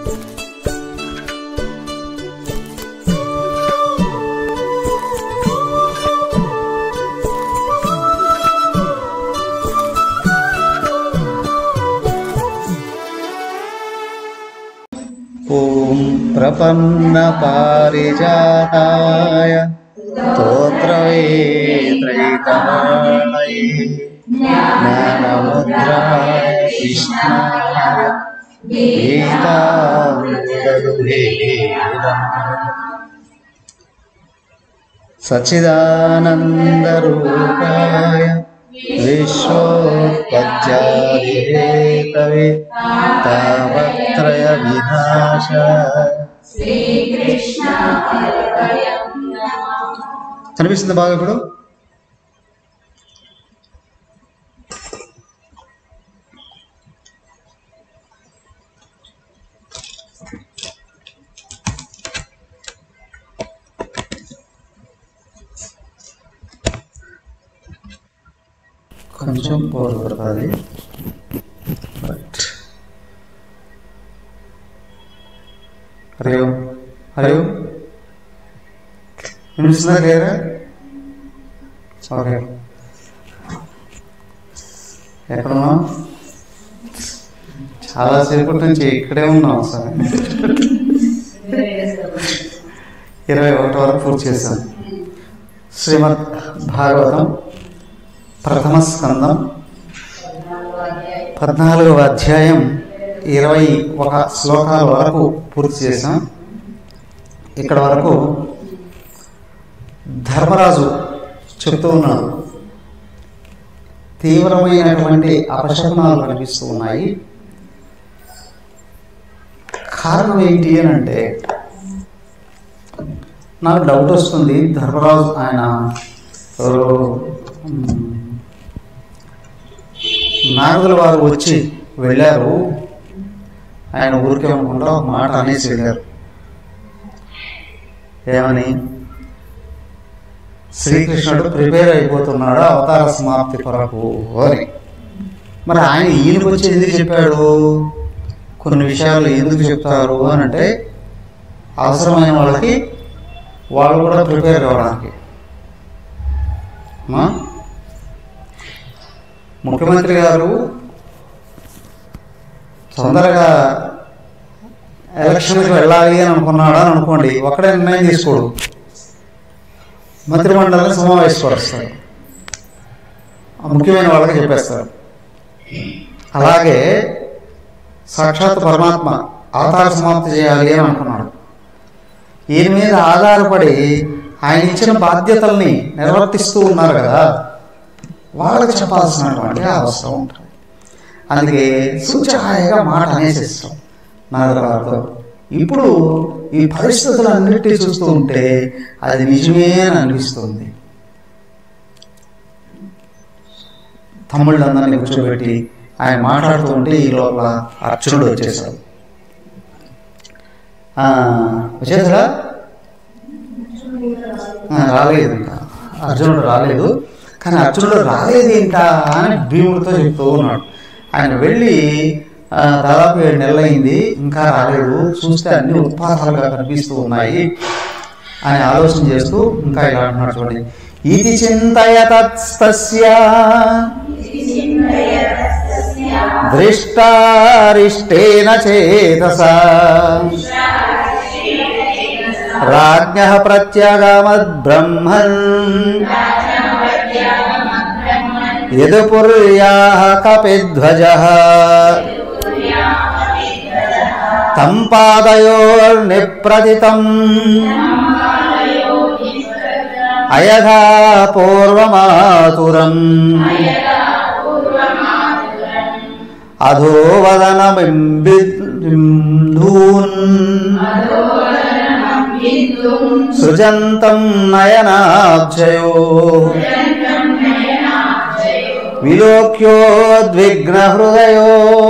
ॐ प्रपन्नपारिजाताय स्तोत्रवेत्रैकमाणये ज्ञानमुद्राय कृष्णाय गीतामृतदुहे सच्चिदानन्दरूपाय विश्वोत्पत्त्यादिहेतवे तावत्रयविनाशाय కనిపిస్తుంది బాగా ఇప్పుడు కొంచెం బోర్ పడుతుంది బట్ హరి ఓం హరి ఓం వినిపిస్తుందా క్లియరా ఓకే ఎక్కడున్నాం చాలా సేపటి నుంచి ఇక్కడే ఉన్నాం సార్ ఇరవై ఒకటి వరకు పూర్తి చేశాం శ్రీమద్ భాగవతం ప్రథమ స్కందం పద్నాలుగవ అధ్యాయం ఇరవై ఒక శ్లోకాల వరకు పూర్తి చేశాం ఇక్కడ వరకు ధర్మరాజు చెప్తూ ఉన్నాడు తీవ్రమైనటువంటి అపశకునాలు కనిపిస్తూ ఉన్నాయి కారణం ఏంటి అని అంటే నాకు డౌట్ వస్తుంది ధర్మరాజు ఆయన ఎవరు, మ్, నారదుల వారు వచ్చి వెళ్ళారు ఆయన ఊరికే ఉండకుండా ఒక మాట అనేసి వెళ్ళారు ఏమని శ్రీకృష్ణుడు ప్రిపేర్ అయిపోతున్నాడు అవతార సమాప్తి కొరకు అని మరి ఆయన ఈయనకు వచ్చి ఎందుకు చెప్పాడు కొన్ని విషయాలు ఎందుకు చెప్తారు అని అంటే అవసరమైన వాళ్ళకి వాళ్ళు కూడా ప్రిపేర్ కావడానికి మా? ముఖ్యమంత్రి గారు తొందరగా ఎలక్షన్కి వెళ్ళాలి అని అనుకున్నాడు అని అనుకోండి ఒక్కడే నిర్ణయం తీసుకోడు మంత్రిమండలిని సమావేశపరుస్తాడు ఆ ముఖ్యమైన వాళ్ళకి చెప్పేస్తాడు అలాగే సాక్షాత్ పరమాత్మ అవతార సమాప్తి చేయాలి అని అనుకున్నాడు ఈయన మీద ఆధారపడి ఆయన ఇచ్చిన బాధ్యతల్ని నిర్వర్తిస్తూ ఉన్నారు కదా వాళ్ళకి చెప్పాల్సినటువంటి అవసరం ఉంటుంది అందుకే సూచహాయగా మాట అనేసిస్తాం నాగరాజుతో ఇప్పుడు ఈ పరిస్థితులన్నిటి చూస్తూ ఉంటే అది నిజమే అని అనిపిస్తుంది తమ్ముళ్ళందరినీ కూర్చోబెట్టి ఆయన మాట్లాడుతూ ఉంటే ఈ లోపల అర్జునుడు వచ్చేసాడు ఆ, వచ్చేసాడా ఆ, రాలేదు ఇంకా అర్జునుడు రాలేదు కానీ అర్జునుడు రాలేదు ఇంకా అని భీముడితో చెప్తూ ఉన్నాడు ఆయన వెళ్ళి ఆ, దాదాపు ఏడు నెలలైంది ఇంకా రాలేదు చూస్తే అన్ని ఉత్పాతాలుగా కనిపిస్తూ ఉన్నాయి అని ఆలోచన చేస్తూ ఇంకా ఇలా అంటున్నాడు చూడండి ఇది చింతయ తత్స్తస్య దృష్టారిష్టేన చేతసా రాజ్ఞ ప్రత్యగమద్బ్రహ్మన్ యదుపుర్యా కపిధ్వజ తం పాదయోర్నిప్రదితం అయథా పూర్వమాతురం అధోవదనమిందూన్ సృజంతం నయనాబ్జయో విలోక్యోద్విగ్నహృదయో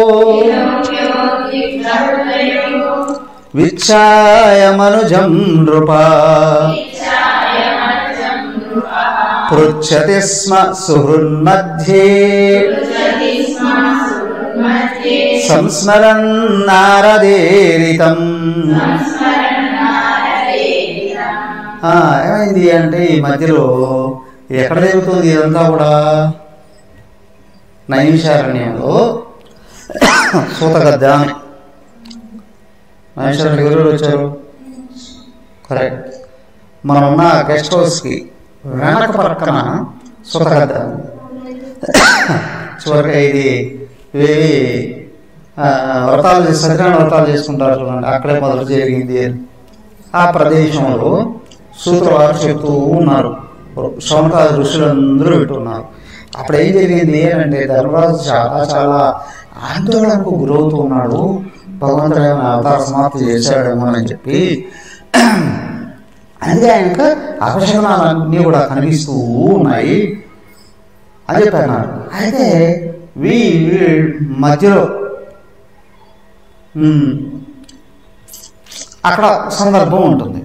విచ్ఛాయమనుజం నృపా పృచ్చతి స్మ సుహృన్मध्ये సంస్మరన్ నారదేరితం ఆ, ఏమైంది అంటే ఈ మధ్యలో ఇది ఎక్కడ జరుగుతుంది ఇదంతా కూడా నైమిషారణ్యంలో సూతగద్ద అని నైమిషారణ్యం ఎవరు వచ్చారు కరెక్ట్ మనం ఉన్న గెస్ట్ హౌస్కి వెనక పక్కన సూతగద్ద చివరిగా ఇది ఇవేవి ఆ, వ్రతాలు చేసి- సత్యనారాయణ వ్రతాలు చేసుకుంటారు చూడండి అక్కడే మొదలు జరిగింది అని ఆ ప్రదేశంలో సూత్రవారు చెప్తూ ఉన్నారు శౌనకాల ఋషులందరూ వింటున్నారు అప్పుడు ఏం జరిగింది అంటే ధర్మరాజు చాలా చాలా ఆందోళనకు గురవుతూ ఉన్నాడు భగవంతుడు ఏమైనా అవతార సమాప్తి చేశాడేమో అని చెప్పి అందుకే ఆయనకు అపశకనాలన్నీ కూడా కనిపిస్తూ ఉన్నాయి అని చెప్పారు అయితే వీ వీ- మధ్యలో ఉమ్, అక్కడ సందర్భం ఉంటుంది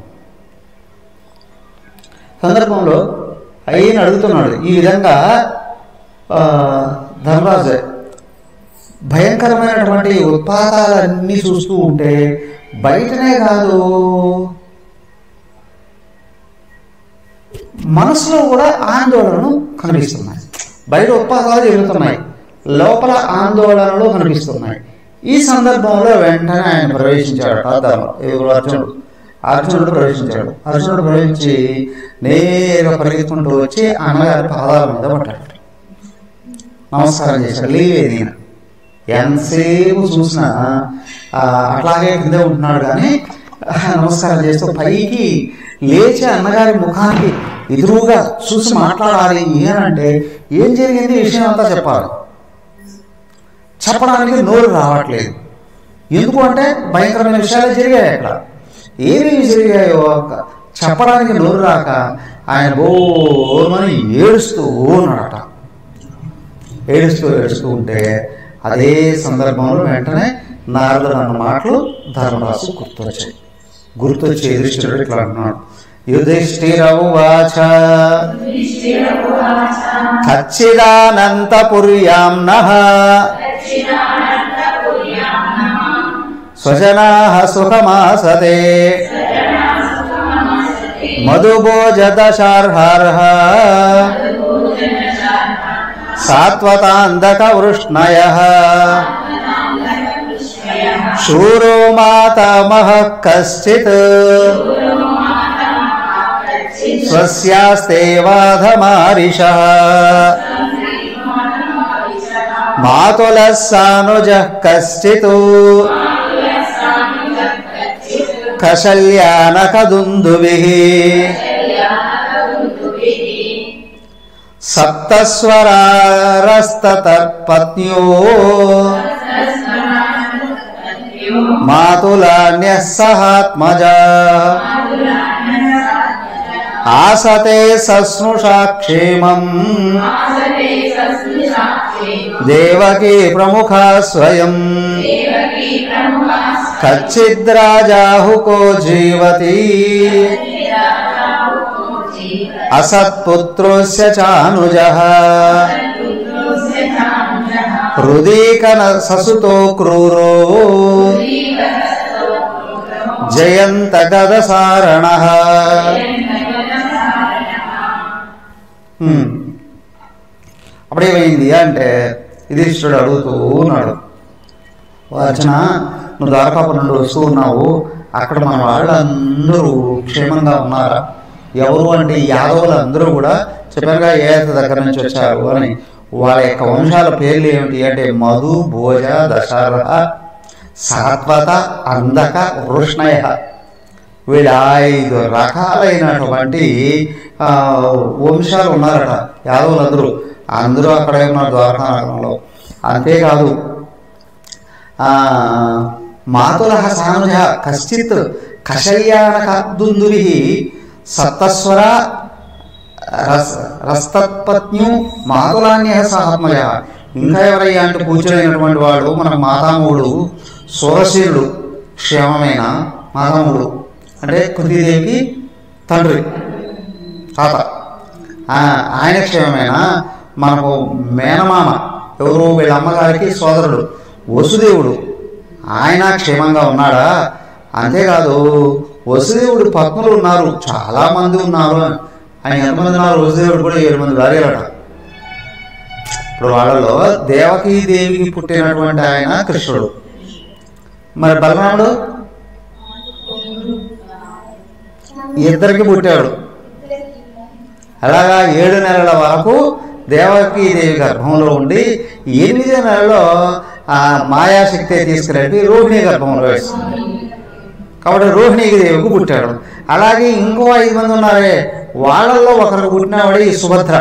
సందర్భంలో అయ్యని అడుగుతున్నాడు ఈ విధంగా ఆ, ధర్మరాజు భయంకరమైనటువంటి ఉత్పాతాలన్నీ చూస్తూ ఉంటే బయటనే కాదు మనసులో కూడా ఆందోళనలు కనిపిస్తున్నాయి బయట ఉత్పాదాలు జరుగుతున్నాయి లోపల ఆందోళనలు కనిపిస్తున్నాయి ఈ సందర్భంలో వెంటనే ఆయన ప్రవేశించాడట ధర్మ ఎవరు అర్జునుడు అర్జునుడు ప్రవేశించాడు అర్జునుడు ప్రవేశించి నేరుగా పరిగెత్తుకుంటూ వచ్చి అన్నగారి పాదాల మీద పడ్డాడు నమస్కారం చేశాడు లేవేది ఈయన. ఎంతసేపు చూసినా ఆ, అట్లాగే కింద ఉంటున్నాడు కానీ ఆ, నమస్కారం చేస్తూ పైకి లేచి అన్నగారి ముఖానికి ఎదురుగా చూసి మాట్లాడాలి ఏనంటే ఏం జరిగింది ఈ విషయం అంతా చెప్పాలి చెప్పడానికి నోరు రావట్లేదు ఎందుకు అంటే భయంకరమైన విషయాలు జరిగాయి అక్కడ ఏమేమి జరిగాయో ఒక- చెప్పడానికి నోరు రాక ఆయన బోమని ఏడుస్తూ ఉన్నాడట ఏడుస్తూ ఏడుస్తూ ఉంటే అదే సందర్భంలో వెంటనే నారదుడు అన్న మాటలు ధర్మరాజు గుర్తొచ్చాయి గుర్తొచ్చి యుధిష్ఠిరుడు ఇట్లా అంటున్నాడు యుధిష్ఠిరవాచ ఖచ్చిదానంతపుర్యాం నః స్వజనా సుఖమాసతే మధుభోజదశార్హార్హ సాత్వతాంధక వృష్ణయ శూరో మాతామహ కశ్చిత్ స్వస్యాస్తే వాధమారిష మాతుల సానుజ కశ్చిత్ కషల్యానకదుందుభిః సప్తస్వరారస్తతర్పత్న్యో మాతులాన్యः సహాత్మజా ఆసతే సస్నుషా క్షేమం దేవకీ ప్రముఖ స్వయం కచ్చిద్రాజాహుకో జీవతి అసత్పుత్రోస్య చానుజ హృదీకన ససుతో క్రూరో జయంత గదసారణ అప్పుడేమైంది అంటే యుధిష్ఠుడు అడుగుతూ ఉన్నాడు అర్చన నువ్వు ద్వారకాపురం నుండి వస్తూ ఉన్నావు అక్కడ మన వాళ్ళందరూ క్షేమంగా ఉన్నారా ఎవరు అంటే ఈ యాదవులు అందరూ కూడా చెప్పారుగా ఏ దగ్గర నుంచి వచ్చారు అని వాళ్ళ యొక్క వంశాల పేర్లు ఏమిటి అంటే మధు భోజ దశరథ సాత్వత అందక వృష్ణయ వీళ్ళ ఐదు రకాలైనటువంటి ఆ, వంశాలు ఉన్నారట యాదవులందరూ అందరూ అక్కడే ఉన్నారు ద్వారకా నగరంలో అంతేకాదు ఆ, మాతుల సానుజ కశ్చిత్ కషల్యానకదుందువి సప్తస్వర రస్ రస్తత్పత్న్యు మాతులాన్య సహాత్మయ ఇంకా ఎవరయ్యా అంటే కూర్చోలేనటువంటి వాడు మన మాతామూడు సోరశీరుడు క్షేమమైన మాతామూడు అంటే కుంతీదేవికి తండ్రి తాత ఆ, ఆయన క్షేమమైన మనకు మేనమామ ఎవరు వీళ్ళ అమ్మగారికి సోదరుడు వసుదేవుడు ఆయన క్షేమంగా ఉన్నాడా అంతేకాదు వసుదేవుడు పత్నులు ఉన్నారు చాలా మంది ఉన్నారు ఆయన ఎంతమంది ఉన్నారు వసుదేవుడు కూడా ఏడు మంది భార్యలట ఇప్పుడు వాళ్ళలో దేవకీ దేవికి పుట్టినటువంటి ఆయన కృష్ణుడు మరి బలరాముడు ఇద్దరికి పుట్టాడు అలాగా ఏడు నెలల వరకు దేవకీ దేవి గర్భంలో ఉండి ఎనిమిదో నెలలో ఆ మాయాశక్తి తీసుకురండి రోహిణి గర్భంలో వేస్తుంది కాబట్టి రోహిణి దేవికి పుట్టాడు అలాగే ఇంకో ఐదు మంది ఉన్నారే వాళ్ళల్లో ఒకరికి పుట్టినవాడు ఈ సుభద్ర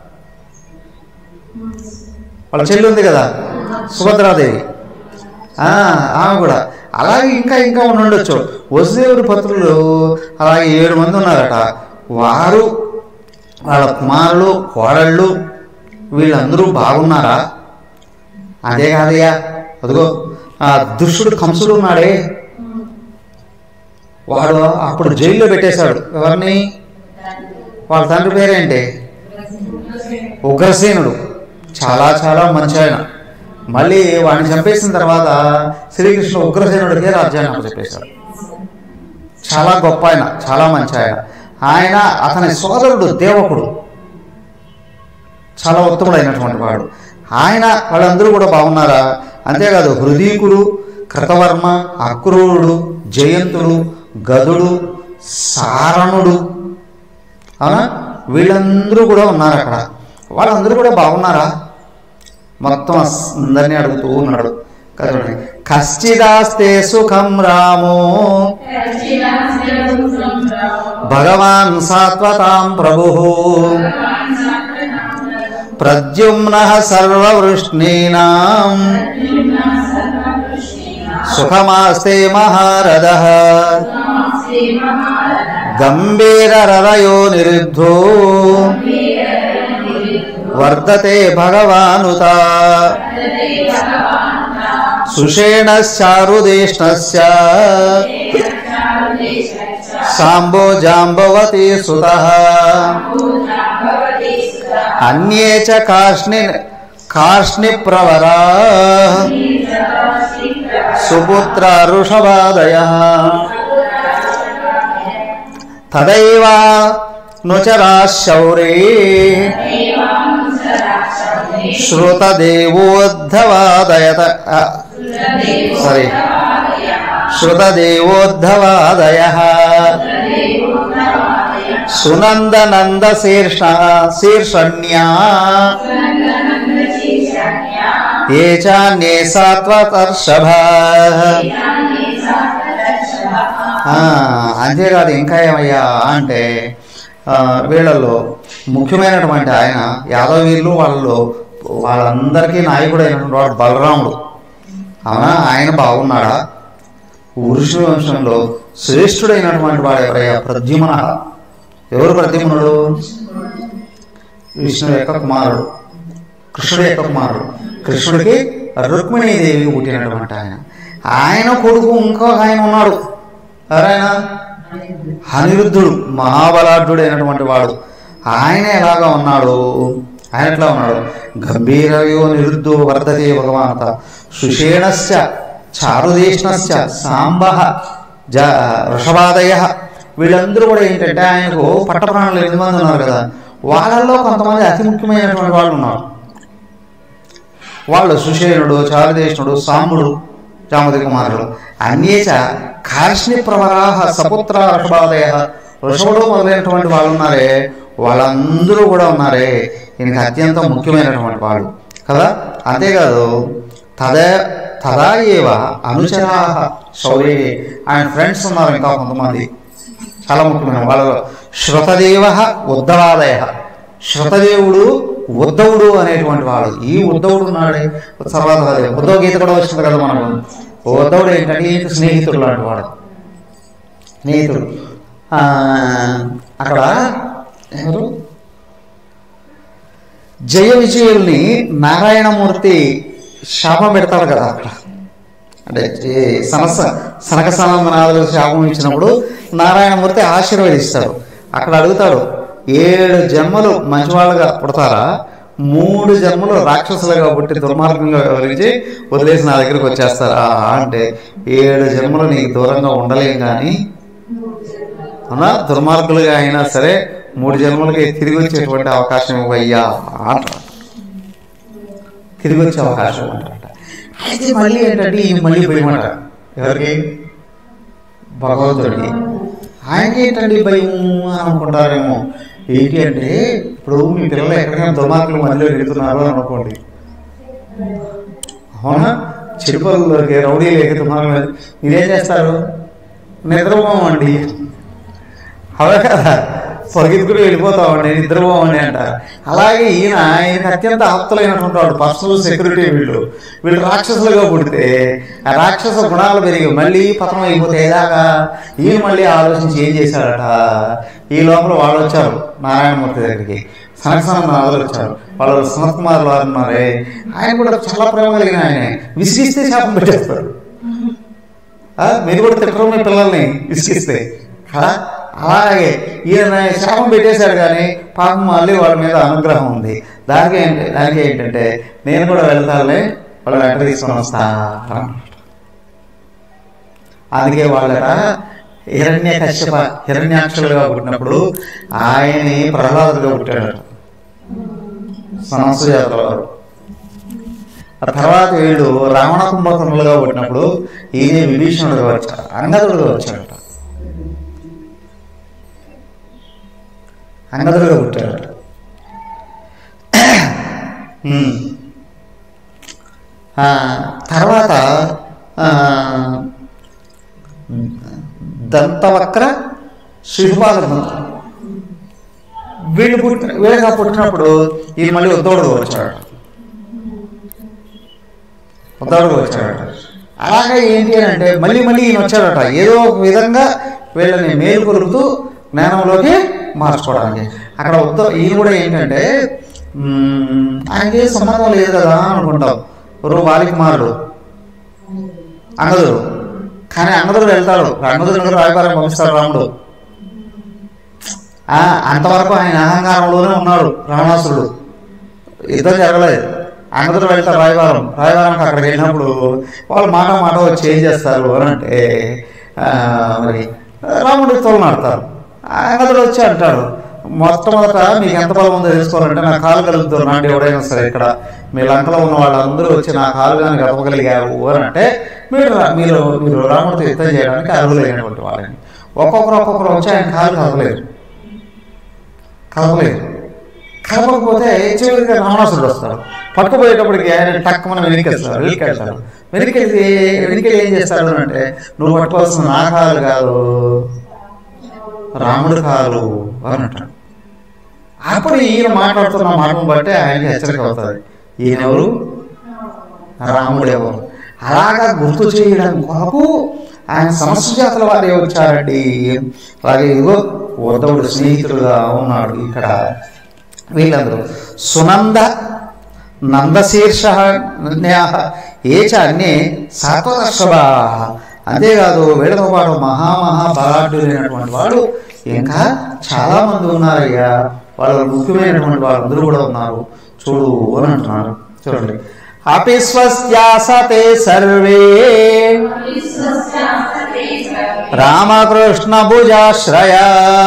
వాళ్ళ చెల్లి ఉంది కదా సుభద్రాదేవి ఆ, ఆమె కూడా అలాగే ఇంకా ఇంకా ఉండొచ్చు వసుదేవుడి పత్రులు అలాగే ఏడు మంది ఉన్నారట వారు వాళ్ళ కుమారులు కోడళ్ళు వీళ్ళందరూ బాగున్నారా అదే కాదయ్యా అదిగో ఆ దుష్టుడు కంసుడు ఉన్నాడే వాడు అప్పుడు జైల్లో పెట్టేశాడు ఎవరిని వాళ్ళ తండ్రి పేరేంటి ఉగ్రసేనుడు చాలా చాలా మంచి ఆయన మళ్ళీ వాడిని చంపేసిన తర్వాత శ్రీకృష్ణ ఉగ్రసేనుడికే రాజ్యాన్ని అప్పచెప్పేశాడు చాలా గొప్ప ఆయన చాలా మంచి ఆయన ఆయన అతని సోదరుడు దేవకుడు చాలా ఉత్తముడైనటువంటి వాడు ఆయన వాళ్ళందరూ కూడా బాగున్నారా అంతేకాదు హృదీకుడు కృతవర్మ అక్రూరుడు జయంతుడు గదుడు సారణుడు అవునా వీళ్ళందరూ కూడా ఉన్నారు అక్కడ వాళ్ళందరూ కూడా బాగున్నారా మొత్తం అందరినీ అడుగుతూ ఉన్నాడు కదండి కశ్చిదాస్తే సుఖం రామో భగవాన్ సాత్వతాం ప్రభు ప్రద్యుమ్న సర్వవృష్ణీనాం సుఖమాస్తే మహారథ గంభీరరయో నిరుద్ధో వర్ధతే భగవానుత సుషేణశ్చారుదేష్ణస్య సాంబో జాంబవతి సుత అన్యే చ కార్ష్ణి కార్ష్ణి ప్రవరా సుపుత్ర ఋషభాదయ తదైవ నుచరా శౌరే శ్రుతదేవోద్ధవాదయత సారీ శ్రుతదేవోద్ధవాదయ సునందనంద శీర్ష శీర్షణ్యా ఏ చాన్యే సాత్వతర్షభ ఆ, అంతేకాదు ఇంకా ఏమయ్యా అంటే ఆ, వీళ్ళలో ముఖ్యమైనటువంటి ఆయన యాదవీరులు వాళ్ళలో వాళ్ళందరికీ నాయకుడు అయినటువంటి వాడు బలరాముడు అవునా ఆయన బాగున్నాడా వృషి వంశంలో శ్రేష్ఠుడైనటువంటి వాడు ఎవరయ్యా ప్రద్యుమ్న ఎవరు ప్రద్యుమ్నుడు విష్ణు యొక్క కుమారుడు కృష్ణుడు యొక్క కుమారుడు కృష్ణుడికి రుక్మిణీదేవి పుట్టినటువంటి ఆయన ఆయన కొడుకు ఇంకొక ఆయన ఉన్నాడు ఎవరైనా అనిరుద్ధుడు మహాబలాఢ్యుడు అయినటువంటి వాడు ఆయన ఎలాగా ఉన్నాడు ఆయన ఎట్లా ఉన్నాడు గంభీరయో నిరుద్ధో వర్ధతే భగవానత సుషేణస్య చారుదేష్ణస్య సాంబ జ వృషభాదయ వీళ్ళందరూ కూడా ఏంటంటే ఆయనకు పట్టప్రాణులు ఎనిమిది మంది ఉన్నారు కదా వాళ్ళల్లో కొంతమంది అతి ముఖ్యమైనటువంటి వాళ్ళు ఉన్నారు వాళ్ళు సుషేనుడు చారుదేశుడు సాంబుడు జామతి కుమారుడు అన్యేచ కార్ష్ణి ప్రవరాహ సపుత్ర వృషభాదయ వృషభుడు మొదలైనటువంటి వాళ్ళు ఉన్నారే వాళ్ళందరూ కూడా ఉన్నారే ఈయనకి అత్యంత ముఖ్యమైనటువంటి వాళ్ళు కదా అంతేకాదు తద తదా ఏవ అనుచరాహ శౌర్య ఆయన ఫ్రెండ్స్ ఉన్నారు ఇంకా కొంతమంది చాలా ముఖ్యమైన వాళ్ళలో శృతదేవ ఉద్ధవాదయ శృతదేవుడు ఉద్ధవుడు అనేటువంటి వాడు ఈ ఉద్ధవుడు ఉన్నాడే తర్వాత అదే ఉద్ధవ గీత కూడా వచ్చింది కదా మనకు ఉద్ధవుడు ఏంటంటే ఈయనకి స్నేహితుడు లాంటి వాడు స్నేహితుడు ఆ, అక్కడ ఎవరు జయ విజయుల్ని నారాయణమూర్తి శాపం పెడతారు కదా అక్కడ అంటే ఈ సనస సనక సనందనాథులు శాపం ఇచ్చినప్పుడు నారాయణమూర్తి ఆశీర్వదిస్తాడు అక్కడ అడుగుతాడు ఏడు జన్మలు మంచివాళ్ళుగా పుడతారా మూడు జన్మలు రాక్షసులుగా పుట్టి దుర్మార్గంగా వివరించి వదిలేసి నా దగ్గరికి వచ్చేస్తారా అంటే ఏడు జన్మలు నీకు దూరంగా ఉండలేం కానీ అవునా దుర్మార్గులుగా అయినా సరే మూడు జన్మలకి తిరిగి వచ్చేటువంటి అవకాశం ఇవ్వయ్యా అంటారు తిరిగి వచ్చే అవకాశం అంటారట అయితే మళ్ళీ ఏంటంటే ఈయన మళ్ళీ భయమాట ఎవరికి భగవంతుడికి ఆయనకి ఏంటండి భయం అని అనుకుంటారేమో ఏంటి అంటే ఇప్పుడు మీ పిల్లలు ఎక్కడికైనా దుర్మార్గులు మధ్యలో వెళుతున్నారు అని అనుకోండి అవునా చిరుపల్లోకి రౌడీలకి దుర్మార్గులు మీరేం చేస్తారు నిద్రపోమండి అవే కదా పరిగెత్తుకుని వెళ్ళిపోతామండి నిద్రపోమండి అంటారు అలాగే ఈయన ఆయనకి అత్యంత ఆప్తులైనటువంటి వాడు పర్సనల్ సెక్యూరిటీ వీళ్ళు వీళ్ళు రాక్షసులుగా పుడితే ఆ రాక్షస గుణాలు పెరిగి మళ్ళీ పతనం అయిపోతే ఏదాకా ఈయన మళ్ళీ ఆలోచించి ఏం చేశాడట ఈ లోపల వాళ్ళు వచ్చారు నారాయణమూర్తి దగ్గరికి సనకసన నాదులు వచ్చారు వాళ్ళు సనత్ కుమార్ వారు ఉన్నారే ఆయన కూడా చాలా ప్రేమ కలిగిన ఆయన విసిగిస్తే శాపం పెట్టేస్తారు ఆ, మీరు కూడా తిట్టరు మీ పిల్లల్ని విసిగిస్తే కదా అలాగే ఈయన శాపం పెట్టేశాడు కానీ పాపం మళ్ళీ వాళ్ళ మీద అనుగ్రహం ఉంది దానికి ఏంటి దానికి ఏంటంటే నేను కూడా వెళ్తానులే వాళ్ళు వెంట తీసుకొని వస్తా అన్నాడు. అందుకే వాళ్ళట హిరణ్య కశ్యప హిరణ్యాక్షులుగా పుట్టినప్పుడు ఆయన్ని ప్రహ్లాదుగా పుట్టాడట సమస్య జాతర వారు ఆ తర్వాత వీళ్ళు రావణ కుంభకర్ణులుగా పుట్టినప్పుడు ఈయన విభీషణుడుగా వచ్చాడు అంగదుడుగా వచ్చాడట అంగదుడుగా పుట్టాడట ఉమ్. ఆ, తర్వాత ఆ, దంతవక్ర శిశుపాల వీళ్ళు పుట్టిన వీళ్ళగా పుట్టినప్పుడు ఈయన మళ్ళీ ఉద్దోడుగా వచ్చాడు ఉద్దోడుగా వచ్చాడట అలాగే ఏంటి అని అంటే మళ్ళీ మళ్ళీ ఈయన వచ్చాడట ఏదో ఒక విధంగా వీళ్ళని మేలు కొలుపుతూ జ్ఞానంలోకి మార్చుకోవడానికి అక్కడ ఉద్ద ఈయన కూడా ఏంటంటే మ్మ్, ఆయనకి ఏ సంబంధం లేదు కదా అనుకుంటాం ఎవరు బాలికుమారుడు అంగదుడు కానీ అంగదుడు వెళ్తాడు అంగదుడు రాయబారం పంపిస్తాడు రాముడు ఆ, అంతవరకు ఆయన అహంకారంలోనే ఉన్నాడు రావణాసురుడు యుద్ధం జరగలేదు అంగదుడు వెళ్తారు రాయవారం రాయవారానికి అక్కడికి వెళ్ళినప్పుడు వాళ్ళు మాట మాట వచ్చి ఏం చేస్తారు అని అంటే ఆ, మరి రాముడి తోలనాడతారు అంగదుడు వచ్చి అంటాడు మొట్టమొదట మీకు ఎంత బలం ఉందో తెలుసుకోవాలంటే నా కాలు కలుగుతారు నాటి ఎవడైనా సరే ఇక్కడ మీ లంకలో ఉన్న వాళ్ళందరూ వచ్చి నా కాలు కానీ గడపగలిగారు అని అంటే మీరు రా- మీరు మీరు రాముడితో యుద్ధం చేయడానికి అర్హులైనటువంటి వాళ్ళని ఒక్కొక్కరు ఒక్కొక్కరు వచ్చి ఆయన కాలు కదపలేరు కదపలేదు కదపకపోతే చివరిగా రావణాసుడు వస్తాడు పట్టుకుపోయేటప్పటికి ఆయన టక్ మనం వెనకెళ్తాడు వెనకెళ్తాడు వెనకెళ్తే వెనకెళ్ళి ఏం చేస్తాడు అని అంటే నువ్వు పట్టుకోవాల్సిన నా కాలు కాదు రాముడు కాలు అని అంటాడు అప్పుడు ఈయన మాట్లాడుతున్న మాటను బట్టి ఆయనకి హెచ్చరిక అవుతుంది ఈయన ఎవరు రాముడు ఎవరు అలాగా గుర్తు చేయడం కొరకు ఆయన సమస్య జాతుల వారే వచ్చారండి అలాగే ఇదిగో ఉద్ధవుడు స్నేహితుడుగా ఉన్నాడు ఇక్కడ వీళ్ళందరూ సునంద నందశీర్ష ఏ చ అన్నే సాత్వదర్శభ అంతేకాదు వీళ్ళతో పాటు మహామహా బలాఢ్యులైనటువంటి వాడు ఇంకా చాలా మంది ఉన్నారయ్యా వాళ్ళు ముఖ్యమైనటువంటి వాళ్ళందరూ కూడా ఉన్నారు చూడు అని అంటున్నారు చూడండి అపిస్వస్యాసతే సర్వే రామకృష్ణ భుజాశ్రయ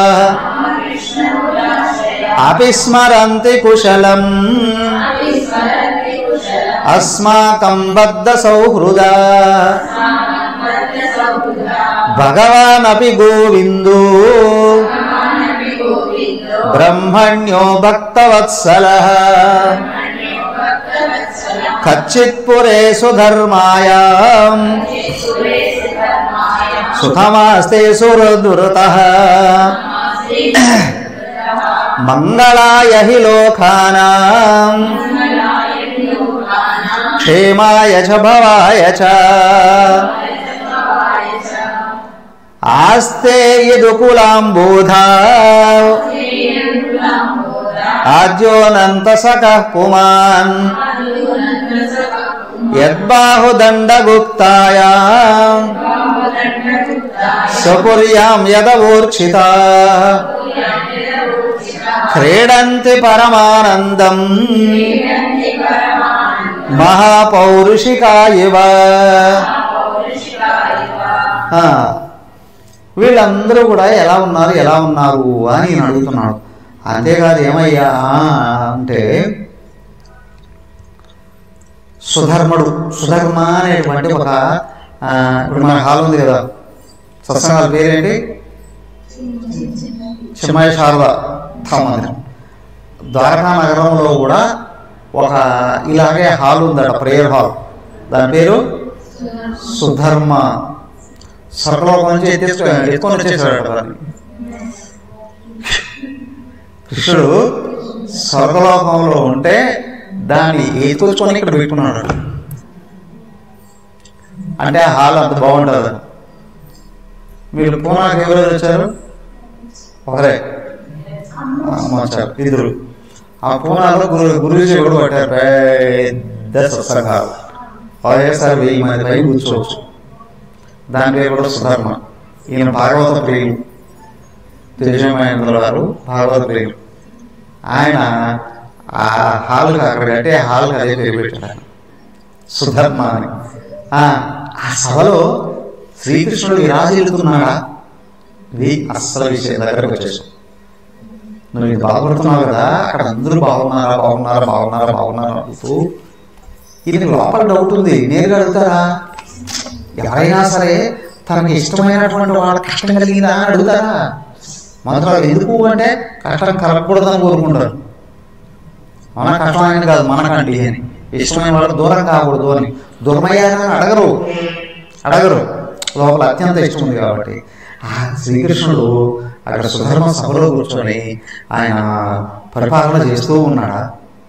అపిస్మరంతి కుశలం అస్మాకం బద్ధ సౌహృద భగవానపి గోవిందో బ్రహ్మణ్యో భక్తవత్సల కచ్చిత్పురే సుధర్మాయ సుఖమాస్తే సురదురత మంగళాయ హి లోకానాం క్షేమాయ చ భవాయ చ ఆస్తే యదుకులాంబోధా ఆద్యోనంత సకః పుమాన్ యద్బాహుదండగుప్తాయా సపుర్యాం యదవూర్క్షిత క్రీడంతి పరమానందం మహాపౌరుషికా ఇవ ఆ, వీళ్ళందరూ కూడా ఎలా ఉన్నారు ఎలా ఉన్నారు అని ఈయన అడుగుతున్నాడు అంతేకాదు ఏమయ్యా అంటే సుధర్ముడు సుధర్మ అనేటువంటి ఒక ఆ, ఇప్పుడు మన హాల్ ఉంది కదా సత్సంగాల పేరేంటి చిన్మయ శారద మందిరం ద్వారకా నగరంలో కూడా ఒక ఇలాగే హాల్ ఉందట ప్రేయర్ హాల్ దాని పేరు సుధర్మ స్వర్గలోకం నుంచి ఎత్తేసుకో ఎత్తుకొని వచ్చేసాడట దాన్ని కృష్ణుడు స్వర్గలోకంలో ఉంటే దాన్ని ఎత్తుకొచ్చుకొని ఇక్కడ పెట్టుకున్నాడు అంటే ఆ హాల్ అంత బాగుంటుంది మీరు పూనాకి ఎవరెవరు వచ్చారు ఒకరే అమ్మ వచ్చారు ఇద్దరు ఆ పూనాలో గురు గురుజీ కూడా పట్టారు పెద్ద సత్సంగాలు ఒకేసారి వెయ్యి మంది పై కూర్చోవచ్చు దాని పేరు కూడా సుధర్మ ఈయన భాగవత ప్రియులు తేజమహేంద్ర గారు భాగవత ప్రియులు ఆయన ఆ హాల్కి అక్కడ కట్టే హాల్కి అదే పేరు పెట్టాడు ఆయన. సుధర్మ అని ఆ ఆ సభలో శ్రీకృష్ణుడు విరాజిల్లుతున్నాడా ఇది అస్సలు విషయం దగ్గరకు వచ్చేసాం నువ్వు ఇది బాగుపడుతున్నావు కదా అక్కడ అందరూ బాగున్నారా బాగున్నారా బాగున్నారా బాగున్నారా అడుగుతూ ఇది లోపల డౌట్ ఉంది నేరుగా అడుగుతారా ఎవరైనా సరే తనకి ఇష్టమైనటువంటి వాళ్ళ కష్టం కలిగిందా అని అడుగుతారా మొదట ఎందుకు అంటే కష్టం కలగకూడదని కోరుకుంటారు మన కష్టం ఆయన కాదు మనకండి అని ఇష్టమైన వాళ్ళు దూరం కాకూడదు అని దూరమయ్యారా అని అడగరు అడగరు లోపల అత్యంత ఇష్టం ఉంది కాబట్టి ఆ శ్రీకృష్ణుడు అక్కడ సుధర్మ సభలో కూర్చొని ఆయన పరిపాలన చేస్తూ ఉన్నాడా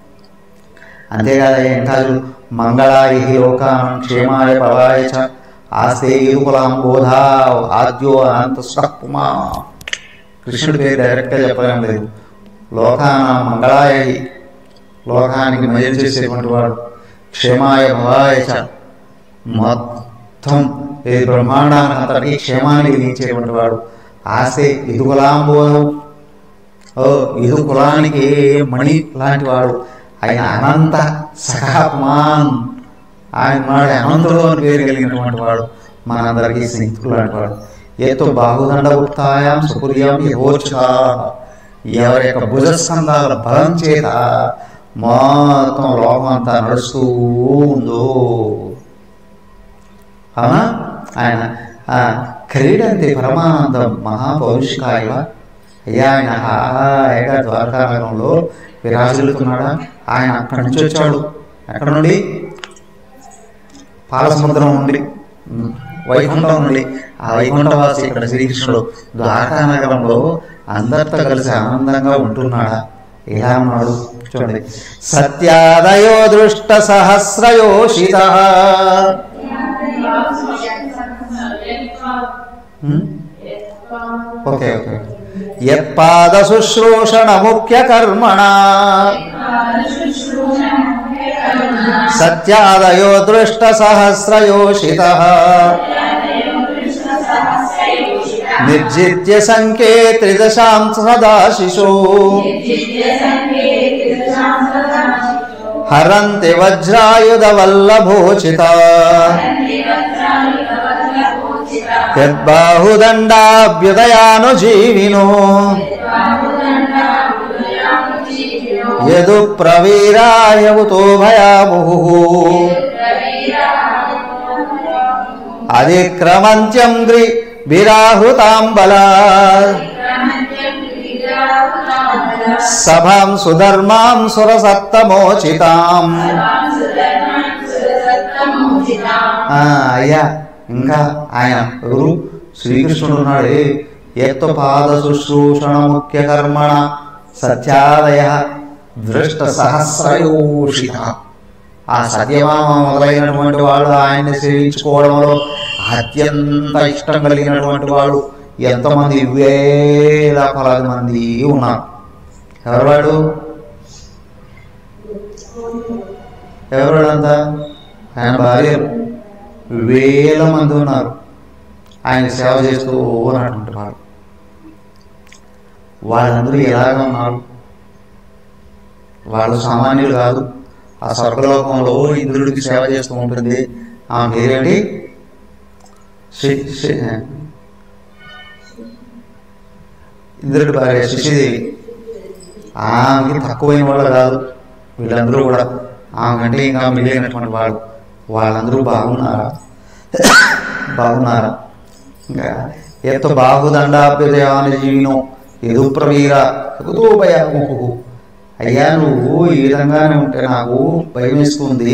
అంతేకాదు ఏం కాదు మంగళాయి లోకానం క్షేమాయ భవాయ చ ఆస్తే ఇరుకులాం బోధా ఆద్యో అనంత స్వపుమా కృష్ణుడి పేరు డైరెక్ట్గా చెప్పలేం లేదు లోకాన మంగళాయ లోకానికి మయం చేసేటువంటి వాడు క్షేమాయ భవాయ చ మొత్తం ఈ బ్రహ్మాండాన్ని అంతటికీ క్షేమాన్ని విధించేటువంటి వాడు ఆస్తే ఇదుకులాంబోధం ఓ ఇది కులానికి మణి లాంటి వాడు ఆయన అనంత సఖాత్మాన్ ఆయన వాడు అనంతుడు అని పేరు కలిగినటువంటి వాడు మనందరికీ స్నేహితుడు లాంటి వాడు ఏతో బాహుదండ ఉత్తాయాం సుకుర్యాం యహోచ ఎవరి యొక్క భుజస్కంధాల బలం చేత మొత్తం లోకం అంతా నడుస్తూ ఉందో అవునా ఆయన ఆ, క్రీడంతి పరమానందం మహాపౌరుషికాయ అయ్యా ఆయన హాయిగా ద్వారకా నగరంలో విరాజిల్లుతున్నాడా ఆయన అక్కడి నుంచి వచ్చాడు ఎక్కడి నుండి పాలసముద్రం నుండి ఉమ్, వైకుంఠం నుండి ఆ వైకుంఠవాసి ఇక్కడ శ్రీకృష్ణుడు ద్వారకా నగరంలో అందరితో కలిసి ఆనందంగా ఉంటున్నాడా ఎలా ఉన్నాడు చూడండి సత్యాదయో దృష్ట సహస్రయోషిత ఓకే ఓకే యత్పాద శుశ్రూషణ ముఖ్య కర్మణ సత్యాదయో దృష్ట సహస్రయోషిత నిర్జిత్య సంకే త్రిదశాం సదాశిశో హరంతి వజ్రాయుధ వల్లభోచిత యద్బాహుదండాభ్యుదయాను జీవినో యదు ప్రవీరాయవుతో భయాముహు అధిక్రమంత్యం గ్రి విరాహృతాంబలా సభాం సుధర్మాం సురసత్తమోచితాం ఆ, అయ్యా ఇంకా ఆయన ఎవరు శ్రీకృష్ణుడు ఉన్నాడే ఎత్త పాద శుశ్రూషణ ముఖ్య కర్మణ సత్యాదయ దృష్ట సహస్రయోషిత ఆ సత్యభామ మొదలైనటువంటి వాళ్ళు ఆయన్ని సేవించుకోవడంలో అత్యంత ఇష్టం కలిగినటువంటి వాడు ఎంతమంది వేల పలాది మంది ఉన్నారు ఎవరు వాడు ఎవరుడంతా ఆయన భార్యలు వేల మంది ఉన్నారు ఆయన సేవ చేస్తూ ఉన్నటువంటి వాడు వాళ్ళందరూ ఎలాగ ఉన్నారు వాళ్ళు సామాన్యులు కాదు ఆ స్వర్గలోకంలో ఇంద్రుడికి సేవ చేస్తూ ఉంటుంది ఆ పేరేంటి శి- శి- ఇంద్రుడి భార్య శశిదేవి ఆమెకి తక్కువైన వాళ్ళు కాదు వీళ్ళందరూ కూడా ఆమె కంటే ఇంకా మిగిలినటువంటి వాళ్ళు వాళ్ళందరూ బాగున్నారా బాగున్నారా ఇంకా ఎత్త బాహుదండాభ్యుదయాన్ని జీవినం ఎదు ప్రవీర ఎగుతూ భయముహు అయ్యా నువ్వు ఈ విధంగానే ఉంటే నాకు భయం వేస్తుంది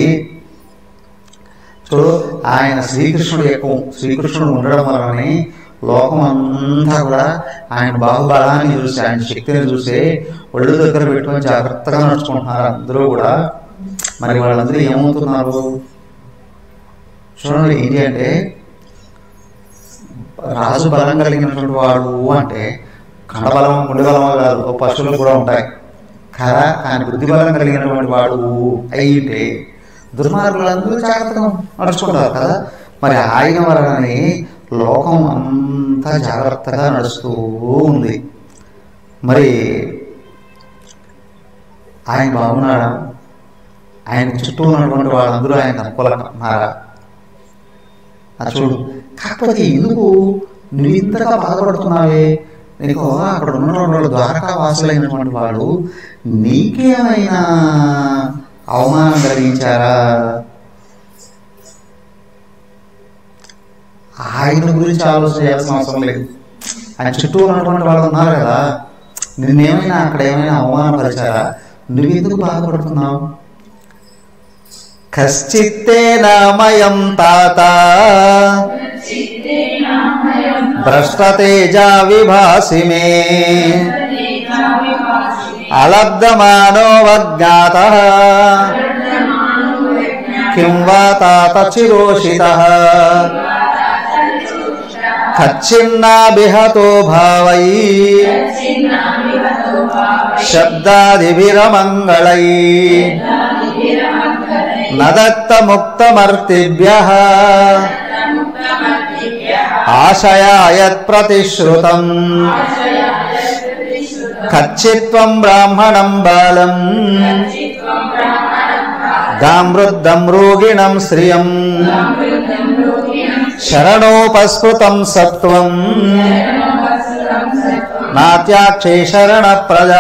చూడు ఆయన శ్రీకృష్ణుడు ఎక్కువ శ్రీకృష్ణుడు ఉండడం వలనే లోకం అంతా కూడా ఆయన బాహుబలాన్ని చూసి ఆయన శక్తిని చూసి ఒళ్ళు దగ్గర పెట్టుకొని జాగ్రత్తగా నడుచుకుంటున్నారు అందరూ కూడా మరి వాళ్ళందరూ ఏమవుతున్నారు చూడండి ఏంటి అంటే రాజు బలం కలిగినటువంటి వాడు అంటే కండబలం గుండెబలం కాదు ఓ పశువులు కూడా ఉంటాయి కదా కానీ బుద్ధి బలం కలిగినటువంటి వాడు అయితే దుర్మార్గులందరూ జాగ్రత్తగా నడుచుకుంటారు కదా మరి ఆయన వలననే లోకం అంతా జాగ్రత్తగా నడుస్తూ ఉంది మరి ఆయన బాగున్నాడా ఆయన చుట్టూ ఉన్నటువంటి వాళ్ళందరూ ఆయన అనుకూలంగా ఉన్నారా అది చూడు కాకపోతే ఎందుకు నువ్వు ఇంతగా బాధపడుతున్నావే నీకు అక్కడ ఉన్న వాళ్ళు ద్వారకా వాసులైనటువంటి వాళ్ళు నీకేమైనా అవమానం కలిగించారా ఆయన గురించి ఆలోచన చేయాల్సిన అవసరం లేదు ఆయన చుట్టూ ఉన్నటువంటి వాళ్ళు ఉన్నారు కదా నిన్నేమైనా అక్కడ ఏమైనా అవమానపరిచారా నువ్వు ఎందుకు బాధపడుతున్నావు కశ్చిత్తే నామయం తాత భ్రష్టతేజా విభాసి మే అలబ్ధమానో వజ్ఞాత కిం వా తాత చిరోషిత కచ్చిన్నాభిహతో భావై శబ్దాదిభిరమంగళై నదత్తముక్తమర్తిభ్య ఆశయాయత్ ప్రతిశ్రుతం కచ్చిత్వం బ్రాహ్మణం బాలం గామృద్ధం రోగిణం శ్రియం శరణోపస్కృతం సత్వం నాత్యాక్షే శరణ ప్రజా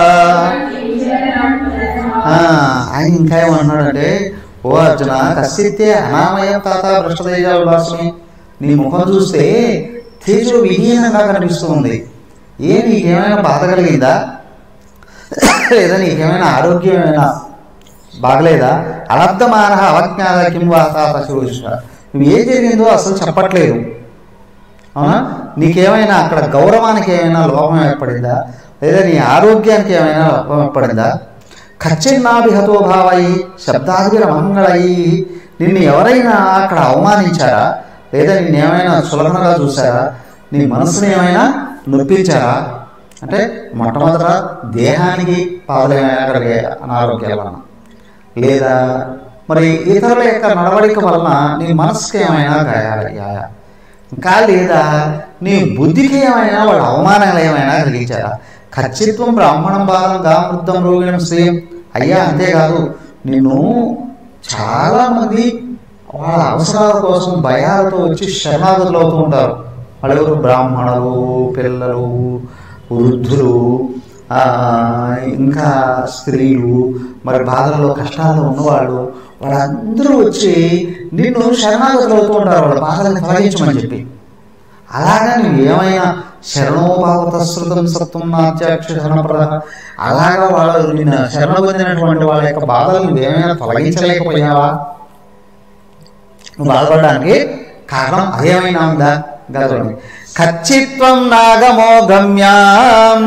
ఆ, ఆయన ఇంకా ఏమన్నాడంటే ఓ అర్జున కసిత్తే అనామయం తాత భ్రష్టతేజ విలాసమే నీ ముఖం చూస్తే తేజో విహీనంగా కనిపిస్తుంది ఏ నీకేమైనా బాధ కలిగిందా లేదా నీకేమైనా ఆరోగ్యం ఏమైనా బాగలేదా అనర్థమాన అవజ్ఞాత కిం వా తాత శిరోష నువ్వు ఏం జరిగిందో అసలు చెప్పట్లేదు అవునా నీకేమైనా అక్కడ గౌరవానికి ఏమైనా లోపం ఏర్పడిందా లేదా నీ ఆరోగ్యానికి ఏమైనా లోపం ఏర్పడిందా ఖచ్చిన్నాభిహతో భావై శబ్దాదిర మంగళై నిన్ను ఎవరైనా అక్కడ అవమానించారా లేదా నిన్ను ఏమైనా సులభంగా చూసారా నీ మనసుని ఏమైనా నొప్పించారా అంటే మొట్టమొదట దేహానికి పాదలేమైనా కలిగే అనారోగ్యాల వలన లేదా మరి ఇతరుల యొక్క నడవడిక వలన నీ మనసుకి ఏమైనా గాయాలయ్యాయా ఇంకా లేదా నీ బుద్ధికి ఏమైనా వాళ్ళ అవమానాలు ఏమైనా కలిగించారా ఖచ్చిత్వం బ్రాహ్మణం బాలం గామృద్ధం రోగిణం శ్రేయం అయ్యా అంతేకాదు నిన్ను చాలా మంది వాళ్ళ అవసరాల కోసం భయాలతో వచ్చి శరణాగతులు అవుతూ ఉంటారు వాళ్ళెవరు బ్రాహ్మణులు పిల్లలు వృద్ధులు ఆ, ఇంకా స్త్రీలు మరి బాధల్లో కష్టాల్లో ఉన్నవాళ్ళు వాళ్ళందరూ వచ్చి నిన్ను శరణాగతులు అవుతూ ఉంటారు వాళ్ళ బాధల్ని తొలగించమని చెప్పి అలాగా నువ్వు ఏమైనా శరణోపావత శృతం సత్వం నాత్యాక్ష శరణప్రద అలాగా వాళ్ళు నిన్న శరణ పొందినటువంటి వాళ్ళ యొక్క బాధలు నువ్వేమైనా తొలగించలేకపోయావా నువ్వు బాధపడడానికి కారణం అదేమైనా ఉందా గతంలో ఖచ్చిత్వం నాగమో గమ్యాం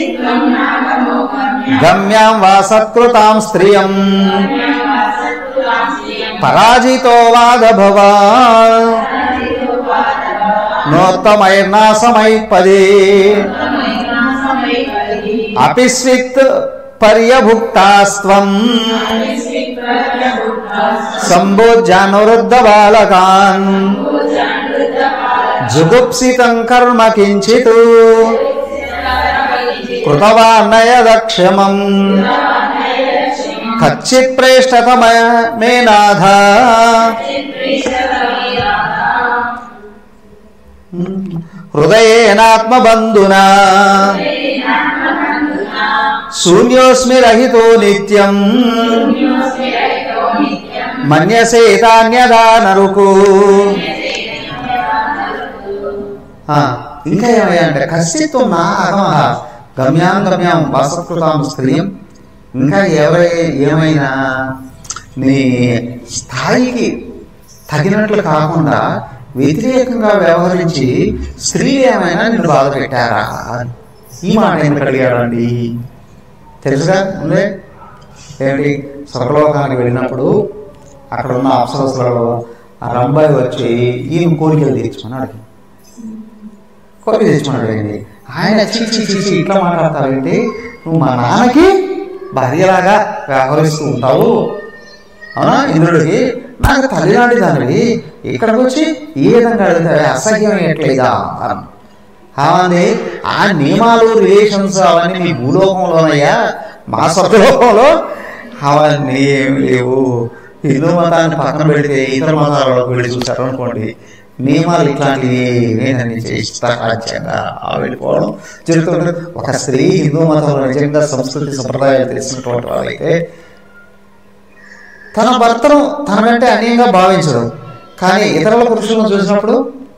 గమ్యాం వా సత్కృతాం స్త్రియం పరాజితో వాదభవా నోత్తమైర్నాశమై పదే అపిస్విత్ పర్యభుక్తాస్త్వం సంబోధ్యానురుద్ధ బాలకాన్ జుగుప్సితం కర్మ కించిత్ కృతవాన్నయదక్షమం కచ్చిత్ ప్రేష్టత మే నాథ హృదయేనాత్మబంధునా శూన్యోస్మి రహితో నిత్యం మన్యసేతాన్యదా నరుకు ఆ, ఇంకా ఏమయ్యా అంటే కశ్చిత్వం నా అహమహ గమ్యాం గమ్యాం వాసత్కృతాం స్త్రీయం ఇంకా ఎవరై ఏమైనా నీ స్థాయికి తగినట్లు కాకుండా వ్యతిరేకంగా వ్యవహరించి స్త్రీలు ఏమైనా నిన్ను బాధ పెట్టారా ఈ మాట ఎందుకు అడిగాడండి తెలుసుగా ఉందే ఏంటి స్వర్గలోకానికి వెళ్ళినప్పుడు అక్కడ ఉన్న అప్సరసులలో ఆ రంబాయి వచ్చి ఈయన కోరికలు తీర్చుకున్నాడు కోరిక తెచ్చుకున్నాడు ఏంటి ఆయన చీచి చీచి ఇట్లా మాట్లాడతావేంటి నువ్వు మా నాన్నకి భార్యలాగా వ్యవహరిస్తూ ఉంటావు అవునా ఇంద్రుడికి నాకు తల్లిలాంటి దానివి ఇక్కడికి వచ్చి ఈ విధంగా అడుగుతావే అసహ్యం ఎట్లేదా అని అవన్నీ ఆ నియమాలు రిలేషన్స్ అవన్నీ మీ భూలోకంలోనయ్యా మా స్వర్గలోకంలో అవన్నీ ఏమి లేవు హిందూ మతాన్ని పక్కన పెడితే ఇతర మతాలకు వెళ్ళి చూసారు అనుకోండి నియమాలు ఇట్లాంటివి ఏమేనని ఇష్టారాజ్యంగా ఆ వెళ్ళిపోవడం జరుగుతుంటుంది ఒక స్త్రీ హిందూ మతంలో నిజంగా సంస్కృతి సంప్రదాయాలు తెలిసినటువంటి వాళ్ళైతే తన భర్తను తన వెంటే అన్యంగా భావించదు కానీ ఇతరుల పురుషులను చూసినప్పుడు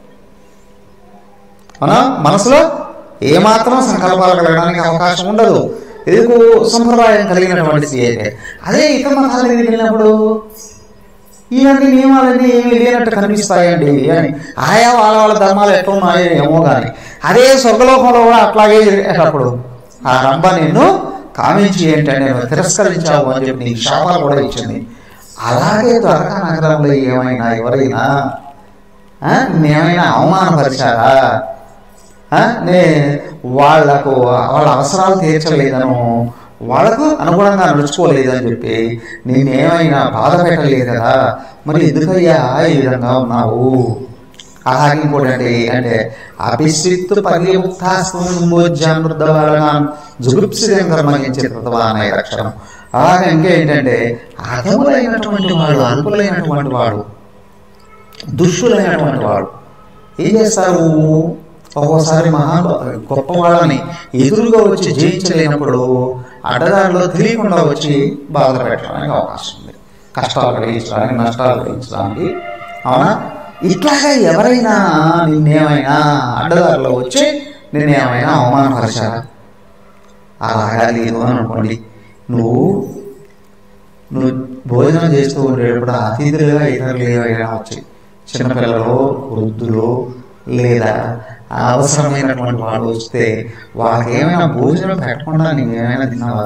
మన మనసులో ఏమాత్రం సంకల్పాలు కలగడానికి అవకాశం ఉండదు ఎందుకు సంప్రదాయం కలిగినటువంటి స్త్రీ అయితే అదే ఇతర మతాల దగ్గరికి వెళ్ళినప్పుడు ఇలాంటి నియమాలన్నీ ఏమీ లేనట్టు కనిపిస్తాయండి అని ఆయా వాళ్ళ వాళ్ళ ధర్మాలు ఎట్లా ఉన్నాయో ఏమో కానీ అదే స్వర్గలోకంలో కూడా అట్లాగే జరిగేటప్పుడు ఆ రంభ నిన్ను కామించి ఏంటంటే నేను తిరస్కరించావు అని చెప్పి నీకు శాపాలు కూడా ఇచ్చింది అలాగే ద్వారకా నగరంలో ఏమైనా ఎవరైనా ఆ, నేమైనా అవమానపరిచారా ఆ, నే వాళ్లకు వాళ్ళ అవసరాలు తీర్చలేదను వాళ్ళకు అనుగుణంగా నడుచుకోలేదని చెప్పి నేనేమైనా బాధ పెట్టలేదు కదా మరి ఎందుకయ్యా ఈ విధంగా ఉన్నావు అలాగే ఇంకోటి అంటే అంటే అభిశ్రిత్తు పర్యముక్తాస్మృద్ధవాళ్ళను జుగుప్సిదం కర్మగించే అనే అక్షరం అలాగే ఇంకేంటంటే అధములైనటువంటి వాడు అల్పులైనటువంటి వాడు దుష్టులైనటువంటి వాడు ఏం చేస్తారు ఒక్కోసారి మహా గొప్ప వాళ్ళని ఎదురుగా వచ్చి జయించలేనప్పుడు అడ్డదారిలో తెలియకుండా వచ్చి బాధ పెట్టడానికి అవకాశం ఉంది కష్టాలు కలిగించడానికి నష్టాలు కలిగించడానికి అవునా ఇట్లాగా ఎవరైనా నిన్నేమైనా అడ్డదారిలో వచ్చి నిన్నేమైనా అవమానపరిచారా అలాగా లేదు అని అనుకోండి నువ్వు నువ్వు భోజనం చేస్తూ ఉండేటప్పుడు అతిథులుగా ఇతరులు ఏవైనా వచ్చాయి చిన్నపిల్లలు వృద్ధులు లేదా అవసరమైనటువంటి వాడు వస్తే వాళ్ళకి ఏమైనా భోజనం పెట్టకుండా నీవు ఏమైనా తిన్నావా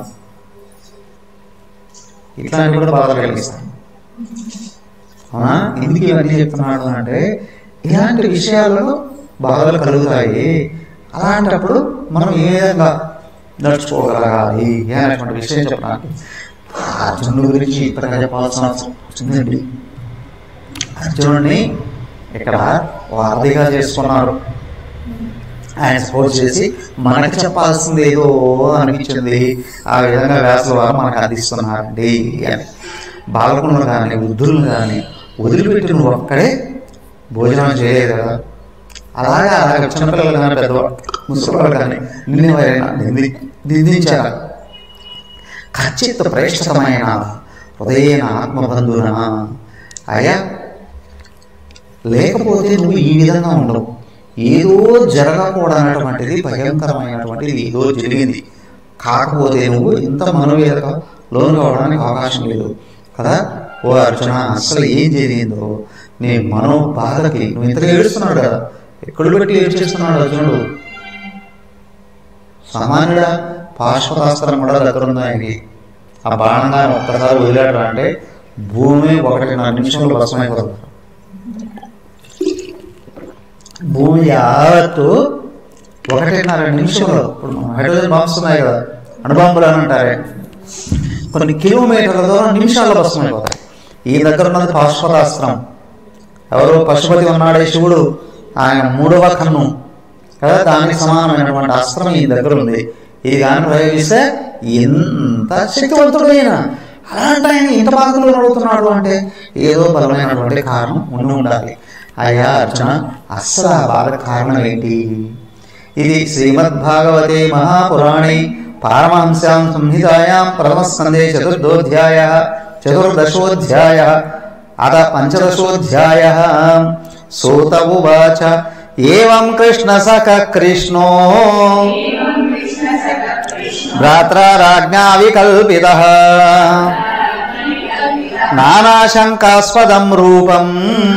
ఇట్లాంటివి కూడా బాధలు కలిగిస్తాయి అవునా ఎందుకు ఇవన్నీ చెప్తున్నాడు అంటే ఇలాంటి విషయాలలో బాధలు కలుగుతాయి అలాంటప్పుడు మనం ఏ విధంగా నడుచుకోగలగాలి అనేటువంటి విషయం చెప్పడానికి అర్జునుడి గురించి ఇంతగా చెప్పాల్సిన అవసరం వచ్చిందండి అర్జునుడిని ఇక్కడ వారధిగా చేసుకున్నారు ఆయన సపోర్ట్ చేసి మనకి చెప్పాల్సింది ఏదో అనిపించింది ఆ విధంగా వ్యాసుల వారు మనకు అందిస్తున్నారండి అని బాలకులను కానీ వృద్ధులను కానీ వదిలిపెట్టి నువ్వు ఒక్కడే భోజనం చేయలేదు కదా అలాగే అలాగే చిన్నపిల్లలు కానీ పెద్దవాళ్ళు ముసలివాళ్ళు కానీ నిన్ను ఎవరైనా నింది నిందించారా ఖచ్చిత ప్రేక్షితమైన హృదయన ఆత్మబంధున అయ్యా లేకపోతే నువ్వు ఈ విధంగా ఉండవు ఏదో జరగకూడనటువంటిది భయంకరమైనటువంటిది ఏదో జరిగింది కాకపోతే నువ్వు ఇంత మనోవేదక లోను కావడానికి అవకాశం లేదు కదా ఓ అర్జున అసలు ఏం జరిగిందో నీ మనో బాధకి నువ్వు ఇంతగా ఏడుస్తున్నాడు కదా ఎక్కడ పెట్టి ఏడ్చేస్తున్నాడు అర్జునుడు సామాన్యుడా పాశ్వతాస్త్రం కూడా దగ్గర ఉంది ఆయనకి ఆ బాణంగా ఒక్కసారి వదిలాడు అంటే భూమి ఒకటిన్నర నిమిషంలో భస్మైపోతుంది భూమి యావత్తు ఒకటిన్నర నిమిషంలో ఇప్పుడు మనం హైడ్రోజన్ బాంబ్స్ ఉన్నాయి కదా అణుబాంబులు అని అంటారే కొన్ని కిలోమీటర్ల దూరం నిమిషాల్లో భస్మైపోతాయి ఈ దగ్గర ఉన్నది పాశ్వతాస్త్రం ఎవరు పశుపతి ఉన్నాడే శివుడు ఆయన మూడవ కన్ను కదా దానికి సమానమైనటువంటి అస్త్రం ఈ దగ్గర ఉంది ఇది కానీ ప్రయోగిస్తే ఎంత శక్తివంతుడైన అలాంటి ఆయన ఇంత బాధలు నడుగుతున్నాడు అంటే ఏదో బలమైనటువంటి కారణం ఉండి ఉండాలి అయ్యా అర్జున అస్సలు ఆ బాధ కారణం ఏంటి ఇది శ్రీమద్భాగవతే మహాపురాణే పారమహంస్యాం సంహితాయాం ప్రథమస్కందే చతుర్థోధ్యాయ చతుర్దశోధ్యాయ అత పంచదశోధ్యాయ సూత ఉవాచ ఏవం కృష్ణ సఖ కృష్ణో భ్రాత్రాజ్ఞా వికల్పిత నానాశంకాస్పదం రూపం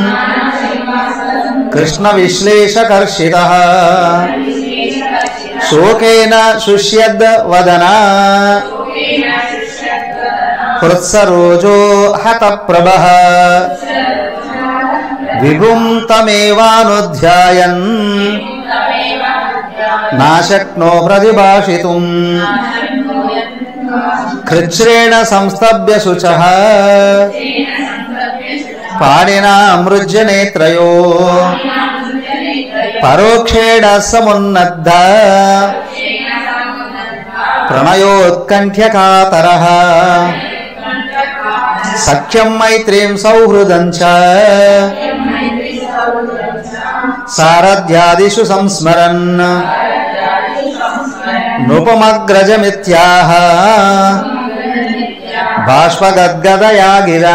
కృష్ణ విశ్లేషకర్షిత శోకేన శుష్యద్ వదన హృత్సరోజో హత ప్రభ విభుం తమేవానుధ్యాయన్ నాశక్నో ప్రతిభాషితుం కృచ్రేణ సంస్తభ్య శుచ పాడినా అమృజ్య నేత్రయో పరోక్షేణ సమున్నద్ధ ప్రణయోత్కంఠ్యకాతర సఖ్యం మైత్రీం సౌహృదం చ సారథ్యాదిషు సంస్మరన్ నృపమగ్రజమిత్యాహ బాష్పగద్గదయా గిరా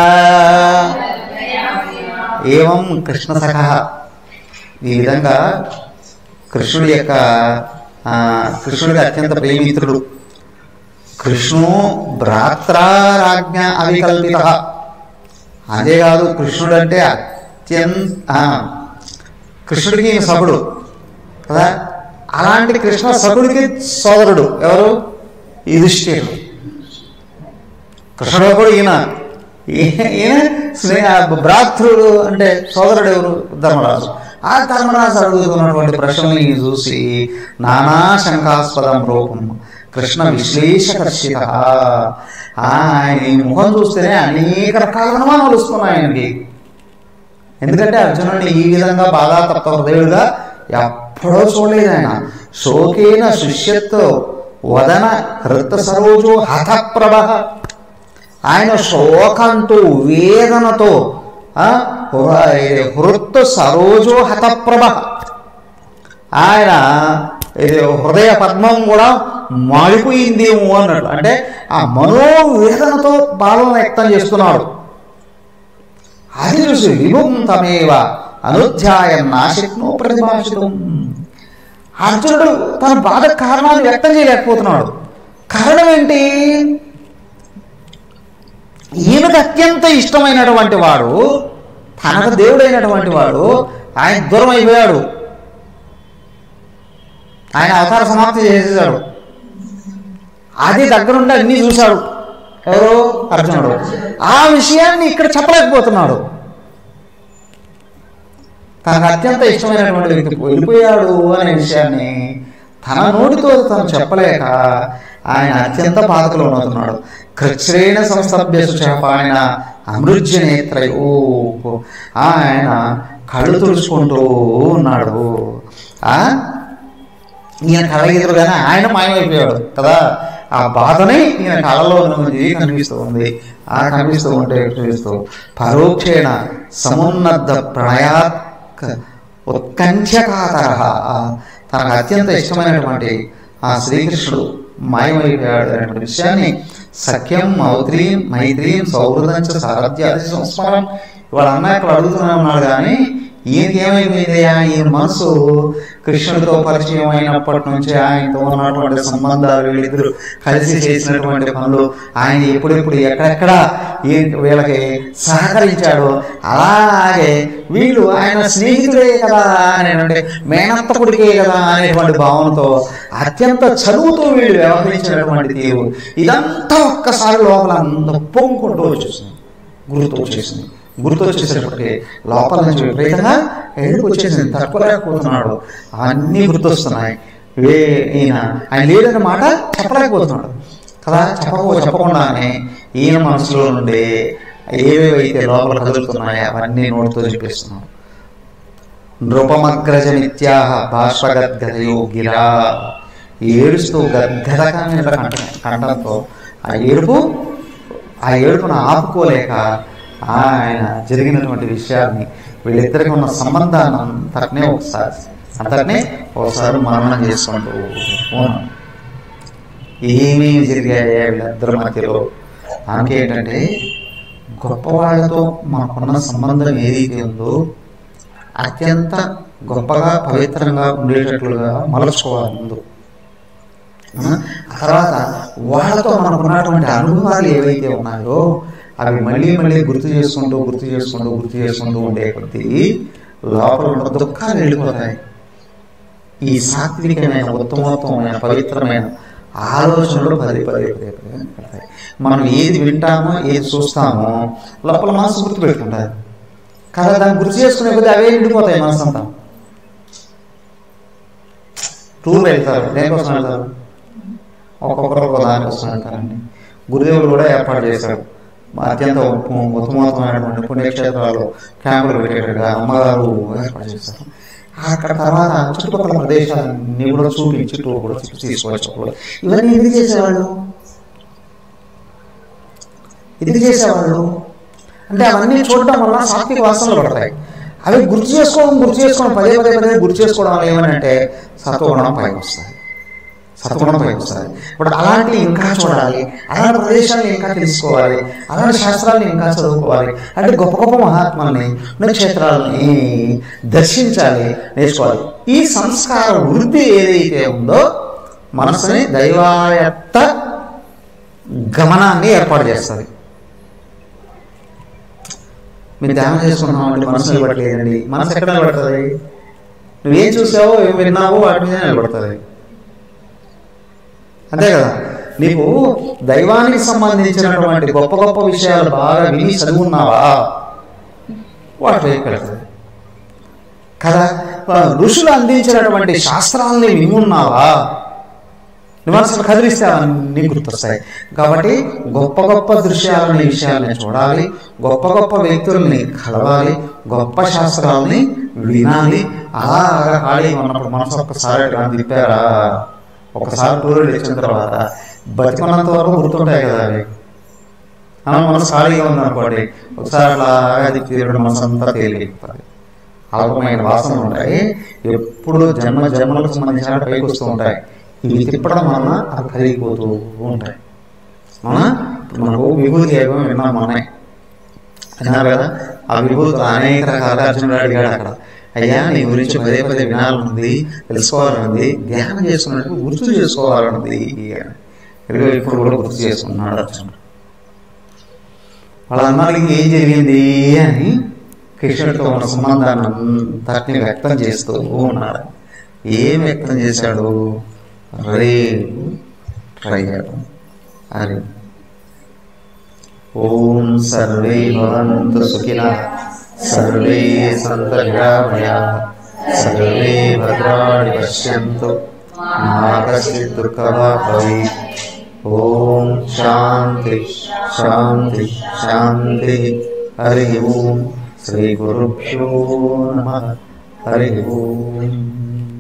ఏవం కృష్ణ సఖ ఈ విధంగా కృష్ణుడి యొక్క ఆ, కృష్ణుడికి అత్యంత ప్రేమితుడు కృష్ణు భ్రాత్రారాజ్ఞ అవికల్పిత అంతేకాదు కృష్ణుడు అంటే అత్యంత ఆ, కృష్ణుడికి ఈయన సభుడు కదా అలాంటి కృష్ణ సభుడికి సోదరుడు ఎవరు యుధిష్ఠిరుడు కృష్ణుడు కూడా ఈయన ఈ- ఈయన స్నే- భ్రాతృడు అంటే సోదరుడు ఎవరు ధర్మరాజు ఆ ధర్మరాజు అడుగుతున్నటువంటి ప్రశ్నల్ని చూసి నానా శంకాస్పదం రూపం కృష్ణ విశ్లేషకర్షిత ఆయన ఈ ముఖం చూస్తేనే అనేక రకాల అనుమానాలు వస్తున్నాయి ఆయనకి ఎందుకంటే అర్జునుడిని ఈ విధంగా బాగా తప్ప హృదయుడుగా ఎప్పుడో చూడలేదు ఆయన శోకేన శిష్యత్తో వదన హృత సరోజో హతప్రభ ఆయన శోకంతో వేదనతో ఆ, హృత్ సరోజో హతప్రభ ఆయన ఇది హృదయ పద్మం కూడా మాడిపోయిందేమో అన్నట్టు అంటే ఆ మనోవేదనతో బాధను వ్యక్తం చేస్తున్నాడు అది చూసి విభుం తమేవ అనుధ్యాయం నాశక్నో ప్రతిభాషితం అర్జునుడు తన బాధ కారణాన్ని వ్యక్తం చేయలేకపోతున్నాడు కారణం ఏంటి ఈయనకు అత్యంత ఇష్టమైనటువంటి వాడు తనకు దేవుడైనటువంటి వాడు ఆయన దూరం అయిపోయాడు ఆయన అవతార సమాప్తి చేసేసాడు అది దగ్గరుండి అన్నీ చూశాడు ఎవరు అర్జునుడు ఆ విషయాన్ని ఇక్కడ చెప్పలేకపోతున్నాడు తనకు అత్యంత ఇష్టమైనటువంటి వ్యక్తి వెళ్ళిపోయాడు అనే విషయాన్ని తన నోటితో తను చెప్పలేక ఆయన అత్యంత బాధలో ఉన్నతున్నాడు కృచ్రేణ సంస్థభ్య ఆయన అమృజ్య నేత్రయో ఆయన కళ్ళు తుడుచుకుంటూ ఉన్నాడు ఆ ఈయన కళ్ళ ఎదురుగానే ఆయన మాయమైపోయాడు కదా ఆ బాధనే ఈయన కళ్ళలో నుంచి కనిపిస్తూ ఉంది ఆ కనిపిస్తూ ఉంటే చూస్తూ పరోక్షేణ సమున్నద్ధ ప్రణయాత్ ఉత్కంఠ్యకాతర తనకు అత్యంత ఇష్టమైనటువంటి ఆ శ్రీకృష్ణుడు మాయమైపోయాడు అనే విషయాన్ని సఖ్యం మౌత్రీం మైత్రీం సౌహృదం చ సారథ్యాది సంస్మరం ఇవాళ అన్న ఇక్కడ అడుగుతూనే ఉన్నాడు కానీ ఈయనకి ఏమైపోయిందయ్యా ఈయన మనసు కృష్ణుడితో పరిచయం అయినప్పటి నుంచి ఆయనతో ఉన్నటువంటి సంబంధాలు వీళ్ళిద్దరు కలిసి చేసినటువంటి పనులు ఆయన ఎప్పుడెప్పుడు ఎక్కడెక్కడ ఈ వీళ్ళకి సహకరించాడో అలాగే వీళ్ళు ఆయన స్నేహితుడే కదా అని అంటే మేనత్తకుడికే కదా అనేటువంటి భావనతో అత్యంత చదువుతో వీళ్ళు వ్యవహరించినటువంటి తీరు ఇదంతా ఒక్కసారి లోపల అంత పొంగుకుంటూ వచ్చేసింది గుర్తు వచ్చేసింది గుర్తు వచ్చేసేటప్పటికి లోపల నుంచి విపరీతంగా ఏడుపు వచ్చేసింది తట్టుకోలేకపోతున్నాడు అవన్నీ గుర్తొస్తున్నాయి వే ఈయన ఆయన లేడన్న మాట చెప్పలేకపోతున్నాడు కదా చెప్పకో చెప్పకుండానే ఈయన మనసులో నుండి ఏవేవైతే లోపల కదులుతున్నాయో అవన్నీ నోటితో చెప్పేస్తున్నాడు నృపమగ్రజమిత్యాహ బాష్పగద్గదయో గిరా ఏడుస్తూ గద్దకమైన కంట కంఠంతో ఆ ఏడుపు ఆ ఏడుపును ఆపుకోలేక ఆయన జరిగినటువంటి విషయాన్ని వీళ్ళిద్దరికి ఉన్న సంబంధాన్ని అంతటినే ఒకసారి అంతటినే ఒకసారి మననం చేసుకుంటూ ఉన్నాం ఏమేమి జరిగాయా వీళ్ళిద్దరి మధ్యలో ఏంటంటే గొప్ప వాళ్ళతో మనకున్న సంబంధం ఏదైతే ఉందో అత్యంత గొప్పగా పవిత్రంగా ఉండేటట్లుగా మలుచుకోవాలి ముందు ఆ తర్వాత వాళ్ళతో మనకున్నటువంటి అనుభవాలు ఏవైతే ఉన్నాయో అవి మళ్ళీ మళ్ళీ గుర్తు చేసుకుంటూ గుర్తు చేసుకుంటూ గుర్తు చేసుకుంటూ ఉండే కొద్దీ లోపల ఉన్న దుఃఖాలు వెళ్ళిపోతాయి ఈ సాత్వికమైన ఉత్తమోత్తమైన పవిత్రమైన ఆలోచనలు పదే పదే పదే పదే పెడతాయి మనం ఏది వింటామో ఏది చూస్తామో లోపల మనసు గుర్తు పెట్టుకుంటుంది కదా దాన్ని గుర్తు చేసుకునే కొద్దీ అవే నిండిపోతాయి మనసు అంతా టూర్ వెళ్తారు దేనికోసం వెళ్తారు ఒక్కొక్కరు ఒక దానికోసం వెళ్తారండి గురుదేవుడు కూడా ఏర్పాటు చేశాడు మా అత్యంత ఉత్తమ- ఉత్తమోత్తమైనటువంటి పుణ్యక్షేత్రాలు క్యాంపులు పెట్టేటట్టుగా అమ్మగారు ఏర్పాటు చేశారు అక్కడ తర్వాత చుట్టుపక్కల ప్రదేశాలన్నీ కూడా చూపించి టూర్ కూడా చుట్టూ తీసుకొచ్చేవాళ్ళు ఇవన్నీ ఎందుకు చేసేవాళ్ళు ఎందుకు చేసేవాళ్ళు అంటే అవన్నీ చూడడం వల్ల సాత్విక వాసనలు పడతాయి అవి గుర్తు చేసుకోవడం గుర్తు చేసుకోవడం పదే పదే పదే గుర్తు చేసుకోవడం వల్ల ఏమనంటే సత్వగుణం పైకి వస్తుంది సత్వగుణం పైకి వస్తుంది ఇప్పుడు అలాంటివి ఇంకా చూడాలి అలాంటి ప్రదేశాలను ఇంకా తెలుసుకోవాలి అలాంటి శాస్త్రాలను ఇంకా చదువుకోవాలి అంటే గొప్ప గొప్ప మహాత్ముల్ని పుణ్యక్షేత్రాలని దర్శించాలి నేర్చుకోవాలి ఈ సంస్కార వృద్ధి ఏదైతే ఉందో మనసుని దైవాయత్త గమనాన్ని ఏర్పాటు చేస్తుంది మీరు ధ్యానం చేసుకున్నాం అంటే మనసు నిలబడలేదండి మనసు ఎక్కడ నిలబడుతుంది నువ్వేం చూసావో ఏం విన్నావో వాటి మీద నిలబడుతుంది అంతే కదా నీకు దైవానికి సంబంధించినటువంటి గొప్ప గొప్ప విషయాలు బాగా విని చదువున్నావా వాటి వైపు వెళ్తుంది కదా ఋషులు అందించినటువంటి శాస్త్రాలని వినున్నావా నువ్వు అసలు కదిలిస్తే అవన్నీ గుర్తొస్తాయి కాబట్టి గొప్ప గొప్ప దృశ్యాలని విషయాలని చూడాలి గొప్ప గొప్ప వ్యక్తుల్ని కలవాలి గొప్ప శాస్త్రాలని వినాలి అలాగా ఖాళీ ఉన్నప్పుడు మనసు ఒక్కసారి అట్లా తిప్పారా ఒకసారి టూర్ వచ్చిన తర్వాత బతికున్నంత వరకు గుర్తుంటాయి కదా అవి అలా మనసు ఖాళీగా ఉందనుకోండి ఒకసారి అలా అది తీరడం మనసు అంతా తేలిపోతుంది అల్పమైన వాసనలు ఉంటాయి ఎప్పుడు జన్మ జన్మలకు సంబంధించిన పైకి వస్తూ ఉంటాయి ఇవి తిప్పడం వలన అవి కరిగిపోతూ ఉంటాయి అవునా ఇప్పుడు మనకు విభూతి ఏమో విన్నాం మనమే విన్నారు కదా ఆ విభూతి అనేక రకాల అర్జునుడు అడిగాడు అక్కడ అయ్యా నీ గురించి పదే పదే వినాలనుంది తెలుసుకోవాలనుంది ధ్యానం చేసుకున్నట్టు గుర్తు చేసుకోవాలనుంది ఇదిగో ఇప్పుడు కూడా గుర్తు చేసుకున్నాడు అర్జునుడు వాళ్ళందరికీ ఏం జరిగింది అని కృష్ణుడితో ఉన్న సంబంధాన్ని అంతటిని వ్యక్తం చేస్తూ ఉన్నాడు ఏం వ్యక్తం చేశాడు రే అయ్యాడు అని ఓం సర్వే భవంతు సుఖిన సర్వే సంతు నిరామయా సర్వే భద్రాణి పశ్యంతు మా కశ్చిత్ దుఃఖవా భవేత్ ఓం శాంతి శాంతి శాంతి హరి ఓం శ్రీ గురుభ్యో నమ హరి ఓం